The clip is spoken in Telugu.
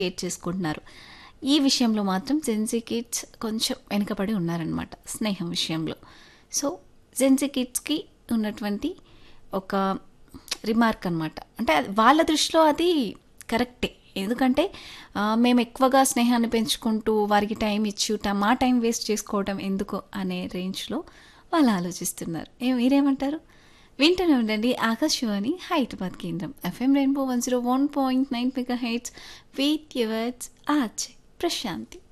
క్రియేట్ చేసుకుంటున్నారు ఈ విషయంలో మాత్రం జెన్సీ కిడ్స్ కొంచెం వెనుకబడి ఉన్నారనమాట స్నేహం విషయంలో సో జెన్సీ కిడ్స్కి ఉన్నటువంటి ఒక రిమార్క్ అనమాట అంటే అది వాళ్ళ దృష్టిలో అది కరెక్టే ఎందుకంటే ఆ, మేము ఎక్కువగా స్నేహాన్ని పెంచుకుంటూ వారికి టైం ఇచ్చి ట- మా టైం వేస్ట్ చేసుకోవడం ఎందుకు అనే రేంజ్లో వాళ్ళు ఆలోచిస్తున్నారు ఏ మీరేమంటారు వింటూనే ఉండండి ఆకాశవాణి హైదరాబాద్ కేంద్రం FM Rainbow one zero one point nine mega hits with yours ఆచ్ ప్రశాంతి